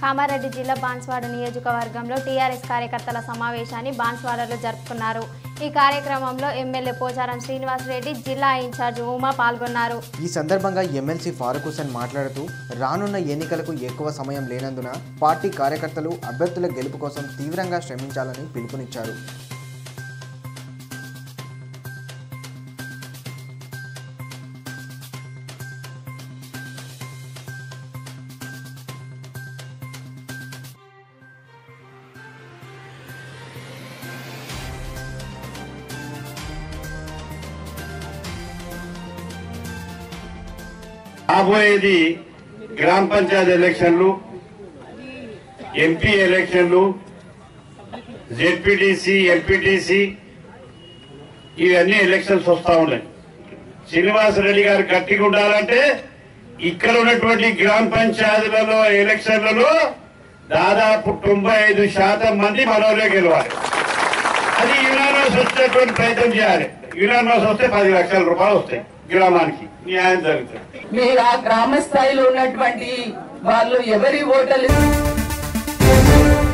కామారెడ్డి జిల్లా బాన్స్వాడ నియోజకవర్గంలో టీఆర్ఎస్ కార్యకర్తల సమావేశాన్ని బాన్స్వాడలో జరుపుకున్నారు ఈ కార్యక్రమంలో ఎమ్మెల్యే పోచారం శ్రీనివాసరెడ్డి జిల్లా ఇన్ఛార్జ్ ఉమా పాల్గొన్నారు ఈ సందర్భంగా ఎమ్మెల్సీ ఫారూక్ హుసేన్ మాట్లాడుతూ రానున్న ఎన్నికలకు ఎక్కువ సమయం లేనందున పార్టీ కార్యకర్తలు అభ్యర్థుల గెలుపు కోసం తీవ్రంగా శ్రమించాలని పిలుపునిచ్చారు రాబోయేది గ్రామ పంచాయతీ ఎలక్షన్లు ఎంపీ ఎలక్షన్లు జెడ్పీటీసీ ఎంపీటీసీ ఇవన్నీ ఎలక్షన్స్ వస్తా ఉన్నాయి శ్రీనివాసరెడ్డి గారు గట్టిగా ఉండాలంటే ఇక్కడ ఉన్నటువంటి గ్రామ పంచాయతీలలో ఎలక్షన్లలో దాదాపు తొంభై ఐదు శాతం మంది మనోరే గెలవాలి అది యునానస్ వచ్చేటువంటి ప్రయత్నం చేయాలి యునానస్ వస్తే పది లక్షల రూపాయలు వస్తాయి గ్రామానికి న్యాయం జరుగుతుంది మీరు ఆ గ్రామ స్థాయిలో ఉన్నటువంటి వాళ్ళు ఎవరి ఓటర్లు